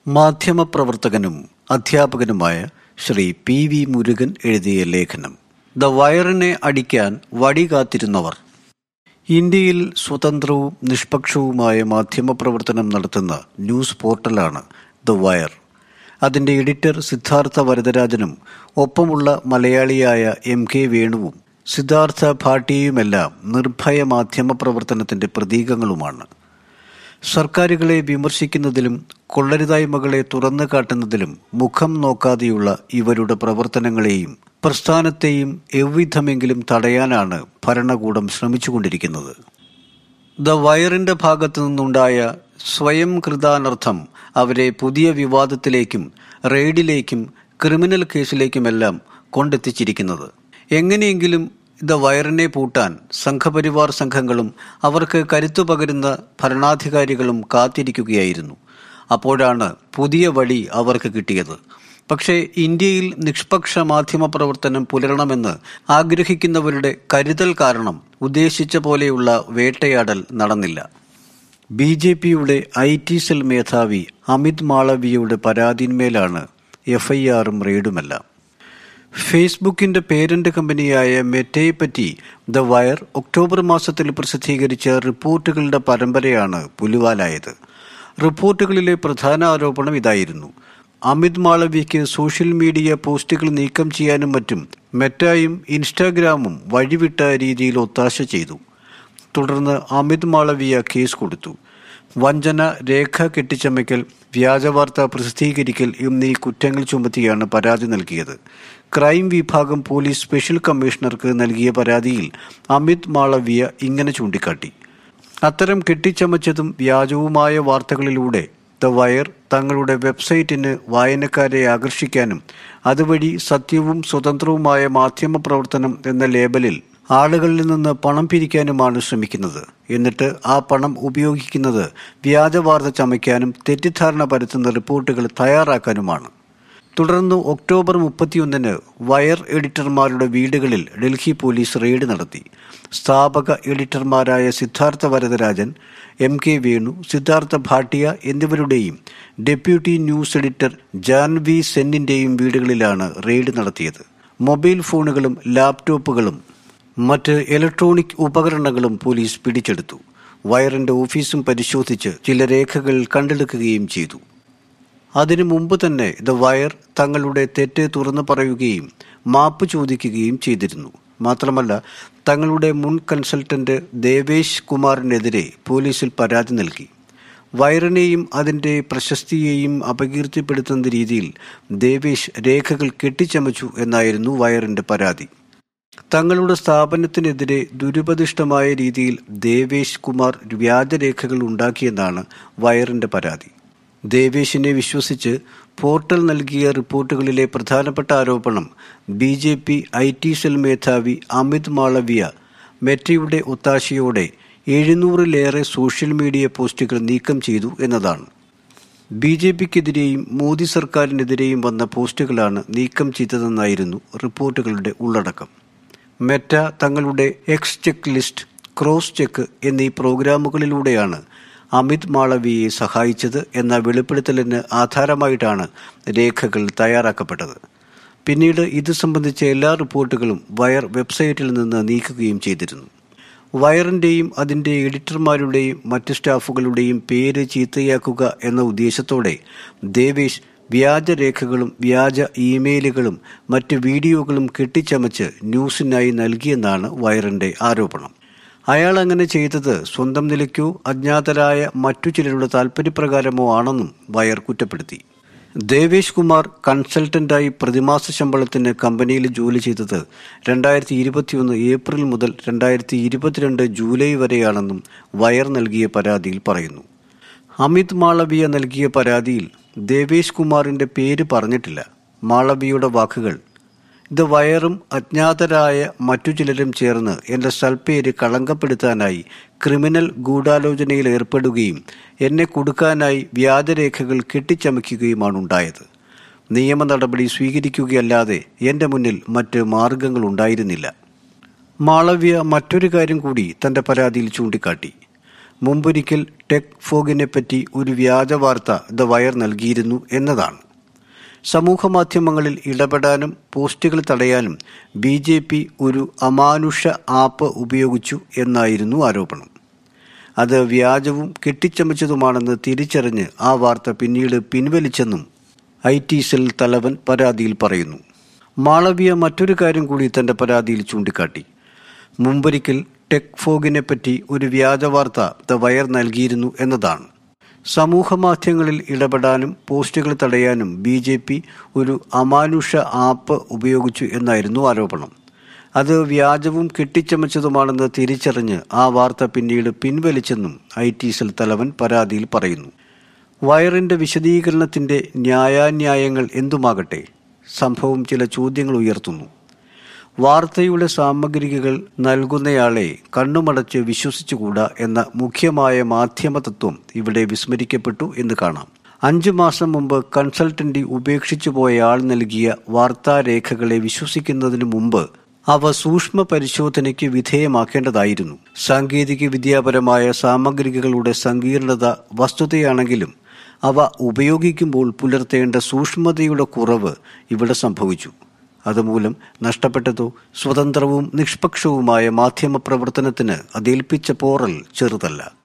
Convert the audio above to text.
മാധ്യമപ്രവർത്തകനും അധ്യാപകനുമായ Shri P V Murugan എഴുതിയ ലേഖനം ദ വയറിനെ അടിക്കാൻ വടി കാത്തിരുന്നവർ ഇന്ത്യയിൽ സ്വതന്ത്രവും നിഷ്പക്ഷവുമായ മാധ്യമപ്രവർത്തനം നടത്തുന്ന ന്യൂസ് പോർട്ടലാണ് ദ വയർ അതിന്റെ എഡിറ്റർ സിദ്ധാർത്ഥ വരദരാജനും ഒപ്പമുള്ള മലയാളിയായ എം കെ വേണുവും സിദ്ധാർത്ഥ ഭാട്ടിയുമെല്ലാം നിർഭയ മാധ്യമപ്രവർത്തനത്തിന്റെ പ്രതീകങ്ങളുമാണ് സർക്കാരുകളെ വിമർശിക്കുന്നതിലും കൊള്ളരുതായ്മകളെ തുറന്നു കാട്ടുന്നതിലും മുഖം നോക്കാതെയുള്ള ഇവരുടെ പ്രവർത്തനങ്ങളെയും പ്രസ്ഥാനത്തെയും എவ்விധമെങ്കിലും തടയാനാണ് ഭരണകൂടം ശ്രമിച്ചുകൊണ്ടിരിക്കുന്നത് ദ വയറിന്റെ ഭാഗത്തു നിന്നുണ്ടായ സ്വയം കൃതാനർത്ഥം അവരെ പുതിയ വിവാദത്തിലേക്കും റെയ്ഡിലേക്കും ക്രിമിനൽ കേസിലേക്കുമെല്ലാം കൊണ്ടെത്തിച്ചിരിക്കുന്നത് എങ്ങനെയെങ്കിലും ദ വയറിനെ പൂട്ടാൻ സംഘപരിവാർ സംഘങ്ങളും അവർക്ക് കരുത്തു പകരുന്ന ഭരണാധികാരികളും കാത്തിരിക്കുകയായിരുന്നു അപ്പോഴാണ് പുതിയ വഴി അവർക്ക് കിട്ടിയത് പക്ഷേ ഇന്ത്യയിൽ നിഷ്പക്ഷ മാധ്യമ പ്രവർത്തനം പുലരണമെന്ന് ആഗ്രഹിക്കുന്നവരുടെ കരുതൽ കാരണം ഉദ്ദേശിച്ച പോലെയുള്ള വേട്ടയാടൽ നടന്നില്ല ബി ജെ പിയുടെ ഐ ടി സെൽ മേധാവി അമിത് മാളവിയയുടെ പരാതിന്മേലാണ് എഫ്ഐആറും റെയ്ഡുമെല്ലാം ഫേസ്ബുക്കിന്റെ പേരന്റ് കമ്പനിയായ മെറ്റയെപ്പറ്റി ദ വയർ ഒക്ടോബർ മാസത്തിൽ പ്രസിദ്ധീകരിച്ച റിപ്പോർട്ടുകളുടെ പരമ്പരയാണ് പുലുവാലായത് റിപ്പോർട്ടുകളിലെ പ്രധാന ആരോപണം ഇതായിരുന്നു അമിത് മാളവിയയ്ക്ക് സോഷ്യൽ മീഡിയ പോസ്റ്റുകൾ നീക്കം ചെയ്യാനും മറ്റും മെറ്റായും ഇൻസ്റ്റാഗ്രാമും വഴിവിട്ട രീതിയിൽ ഒത്താശ ചെയ്തു തുടർന്ന് അമിത് മാളവിയ കേസ് കൊടുത്തു വഞ്ചന രേഖ കെട്ടിച്ചമയ്ക്കൽ വ്യാജവാർത്ത പ്രസിദ്ധീകരിക്കൽ എന്നീ കുറ്റങ്ങൾ ചുമത്തിയാണ് പരാതി നൽകിയത് ക്രൈം വിഭാഗം പോലീസ് സ്പെഷ്യൽ കമ്മീഷണർക്ക് നൽകിയ പരാതിയിൽ അമിത് മാളവിയ ഇങ്ങനെ ചൂണ്ടിക്കാട്ടി അത്തരം കെട്ടിച്ചമച്ചതും വ്യാജവുമായ വാർത്തകളിലൂടെ ദ വയർ തങ്ങളുടെ വെബ്സൈറ്റിന് വായനക്കാരെ ആകർഷിക്കാനും അതുവഴി സത്യവും സ്വതന്ത്രവുമായ മാധ്യമ പ്രവർത്തനം എന്ന ലേബലിൽ ആളുകളിൽ നിന്ന് പണം പിരിക്കാനുമാണ് ശ്രമിക്കുന്നത് എന്നിട്ട് ആ പണം ഉപയോഗിക്കുന്നത് വ്യാജവാർത്ത ചമയ്ക്കാനും തെറ്റിദ്ധാരണ പരത്തുന്ന റിപ്പോർട്ടുകൾ തയ്യാറാക്കാനുമാണ് തുടർന്ന് ഒക്ടോബർ മുപ്പത്തിയൊന്നിന് വയർ എഡിറ്റർമാരുടെ വീടുകളിൽ ഡൽഹി പോലീസ് റെയ്ഡ് നടത്തി സ്ഥാപക എഡിറ്റർമാരായ സിദ്ധാർത്ഥ വരദരാജൻ എം കെ വേണു സിദ്ധാർത്ഥ ഭാട്ടിയ എന്നിവരുടെയും ഡെപ്യൂട്ടി ന്യൂസ് എഡിറ്റർ ജാൻവി സെന്നിന്റെയും വീടുകളിലാണ് റെയ്ഡ് നടത്തിയത് മൊബൈൽ ഫോണുകളും ലാപ്ടോപ്പുകളും മറ്റ് ഇലക്ട്രോണിക് ഉപകരണങ്ങളും പോലീസ് പിടിച്ചെടുത്തു വയറിന്റെ ഓഫീസും പരിശോധിച്ച് ചില രേഖകൾ കണ്ടെടുക്കുകയും ചെയ്തു അതിനു മുമ്പ് തന്നെ ദ വയർ തങ്ങളുടെ തെറ്റ് തുറന്നു പറയുകയും മാപ്പ് ചോദിക്കുകയും ചെയ്തിരുന്നു മാത്രമല്ല തങ്ങളുടെ മുൻ കൺസൾട്ടന്റ് ദേവേശ് കുമാറിനെതിരെ പോലീസിൽ പരാതി നൽകി വയറിനെയും അതിന്റെ പ്രശസ്തിയെയും അപകീർത്തിപ്പെടുത്തുന്ന രീതിയിൽ ദേവേശ് രേഖകൾ കെട്ടിച്ചമച്ചു എന്നായിരുന്നു വയറിന്റെ പരാതി തങ്ങളുടെ സ്ഥാപനത്തിനെതിരെ ദുരുപദിഷ്ടമായ രീതിയിൽ ദേവേശ് കുമാർ വ്യാജരേഖകൾ ഉണ്ടാക്കിയെന്നാണ് വയറിന്റെ പരാതി ദേവേശിനെ വിശ്വസിച്ച് പോർട്ടൽ നൽകിയ റിപ്പോർട്ടുകളിലെ പ്രധാനപ്പെട്ട ആരോപണം B J P I T cell മേധാവി അമിത് മാളവിയ മെറ്റയുടെ ഒത്താശയോടെ എഴുന്നൂറിലേറെ സോഷ്യൽ മീഡിയ പോസ്റ്റുകൾ നീക്കം ചെയ്തു എന്നതാണ് ബി ജെ പിക്കെതിരെയും മോദി സർക്കാരിനെതിരെയും വന്ന പോസ്റ്റുകളാണ് നീക്കം ചെയ്തതെന്നായിരുന്നു റിപ്പോർട്ടുകളുടെ ഉള്ളടക്കം മെറ്റ തങ്ങളുടെ X check list cross check എന്നീ പ്രോഗ്രാമുകളിലൂടെയാണ് അമിത് മാളവിയെ സഹായിച്ചത് എന്ന വെളിപ്പെടുത്തലിന് ആധാരമായിട്ടാണ് രേഖകൾ തയ്യാറാക്കപ്പെട്ടത് പിന്നീട് ഇത് സംബന്ധിച്ച എല്ലാ റിപ്പോർട്ടുകളും വയർ വെബ്സൈറ്റിൽ നിന്ന് നീക്കുകയും ചെയ്തിരുന്നു വയറിന്റെയും അതിന്റെ എഡിറ്റർമാരുടെയും മറ്റ് സ്റ്റാഫുകളുടെയും പേര് ചീത്തയാക്കുക എന്ന ഉദ്ദേശത്തോടെ ദേവേശ് വ്യാജരേഖകളും വ്യാജ ഇമെയിലുകളും മറ്റ് വീഡിയോകളും കെട്ടിച്ചമച്ച് ന്യൂസിനായി നൽകിയെന്നാണ് വയറിന്റെ ആരോപണം അയാൾ അങ്ങനെ ചെയ്തത് സ്വന്തം നിലയ്ക്കോ അജ്ഞാതരായ മറ്റു ചിലരുടെ താൽപര്യപ്രകാരമോ ആണെന്നും വയർ കുറ്റപ്പെടുത്തി ദേവേശ് കുമാർ കൺസൾട്ടന്റായി പ്രതിമാസ ശമ്പളത്തിന് കമ്പനിയിൽ ജോലി ചെയ്തത് രണ്ടായിരത്തി ഇരുപത്തിയൊന്ന് ഏപ്രിൽ മുതൽ രണ്ടായിരത്തി ഇരുപത്തിരണ്ട് ജൂലൈ വരെയാണെന്നും വയർ നൽകിയ പരാതിയിൽ പറയുന്നു അമിത് മാളവിയ നൽകിയ പരാതിയിൽ ദേവേശ് കുമാറിന്റെ പേര് പറഞ്ഞിട്ടില്ല മാളവിയുടെ വാക്കുകൾ ഇത് വയറും അജ്ഞാതരായ മറ്റു ചിലരും ചേർന്ന് എന്റെ സൽപ്പേര് കളങ്കപ്പെടുത്താനായി ക്രിമിനൽ ഗൂഢാലോചനയിൽ ഏർപ്പെടുകയും എന്നെ കൊടുക്കാനായി വ്യാജരേഖകൾ കെട്ടിച്ചമയ്ക്കുകയുമാണ് ഉണ്ടായത് നിയമ നടപടി സ്വീകരിക്കുകയല്ലാതെ എന്റെ മുന്നിൽ മറ്റ് മാർഗങ്ങളുണ്ടായിരുന്നില്ല മാളവ്യ മറ്റൊരു കാര്യം കൂടി തന്റെ പരാതിയിൽ ചൂണ്ടിക്കാട്ടി മുമ്പൊരിക്കൽ ടെക് ഫോഗിനെ പറ്റി ഒരു വ്യാജ വാർത്ത ദ വയർ നൽകിയിരുന്നു എന്നതാണ് സമൂഹമാധ്യമങ്ങളിൽ ഇടപെടാനും പോസ്റ്റുകൾ തടയാനും ബി ജെ പി ഒരു അമാനുഷ ആപ്പ് ഉപയോഗിച്ചു എന്നായിരുന്നു ആരോപണം അത് വ്യാജവും കെട്ടിച്ചമച്ചതുമാണെന്ന് തിരിച്ചറിഞ്ഞ് ആ വാർത്ത പിന്നീട് പിൻവലിച്ചെന്നും ഐ ടി സെൽ തലവൻ പരാതിയിൽ പറയുന്നു മാളവിയ മറ്റൊരു കാര്യം കൂടി തന്റെ പരാതിയിൽ ചൂണ്ടിക്കാട്ടി മുമ്പൊരിക്കൽ ടെക് ഫോഗിനെ പറ്റി ഒരു വ്യാജ വാർത്ത ദ വയർ നൽകിയിരുന്നു എന്നതാണ് സമൂഹമാധ്യമങ്ങളിൽ ഇടപെടാനും പോസ്റ്റുകൾ തടയാനും ബി ജെ പി ഒരു അമാനുഷ ആപ്പ് ഉപയോഗിച്ചു എന്നായിരുന്നു ആരോപണം അത് വ്യാജവും കെട്ടിച്ചമച്ചതുമാണെന്ന് തിരിച്ചറിഞ്ഞ് ആ വാർത്ത പിന്നീട് പിൻവലിച്ചെന്നും ഐ ടി സെൽ തലവൻ പരാതിയിൽ പറയുന്നു വയറിന്റെ വിശദീകരണത്തിന്റെ ന്യായാന്യായങ്ങൾ എന്തുമാകട്ടെ സംഭവം ചില ചോദ്യങ്ങൾ ഉയർത്തുന്നു വാർത്തയുടെ സാമഗ്രികൾ നൽകുന്നയാളെ കണ്ണുമടച്ച് വിശ്വസിച്ചുകൂടാ എന്ന മുഖ്യമായ മാധ്യമ തത്വം ഇവിടെ വിസ്മരിക്കപ്പെട്ടു എന്ന് കാണാം അഞ്ചു മാസം മുമ്പ് കൺസൾട്ടന്റ് ഉപേക്ഷിച്ചു പോയ ആൾ നൽകിയ വാർത്താരേഖകളെ വിശ്വസിക്കുന്നതിന് മുമ്പ് അവ സൂക്ഷ്മ പരിശോധനയ്ക്ക് വിധേയമാക്കേണ്ടതായിരുന്നു സാങ്കേതിക വിദ്യാപരമായ സാമഗ്രികളുടെ സങ്കീർണത വസ്തുതയാണെങ്കിലും അവ ഉപയോഗിക്കുമ്പോൾ പുലർത്തേണ്ട സൂക്ഷ്മതയുടെ കുറവ് ഇവിടെ സംഭവിച്ചു അതുമൂലം നഷ്ടപ്പെട്ടതോ സ്വതന്ത്രവും നിഷ്പക്ഷവുമായ മാധ്യമ പ്രവർത്തനത്തിന് അതേൽപ്പിച്ച പോറൽ ചെറുതല്ല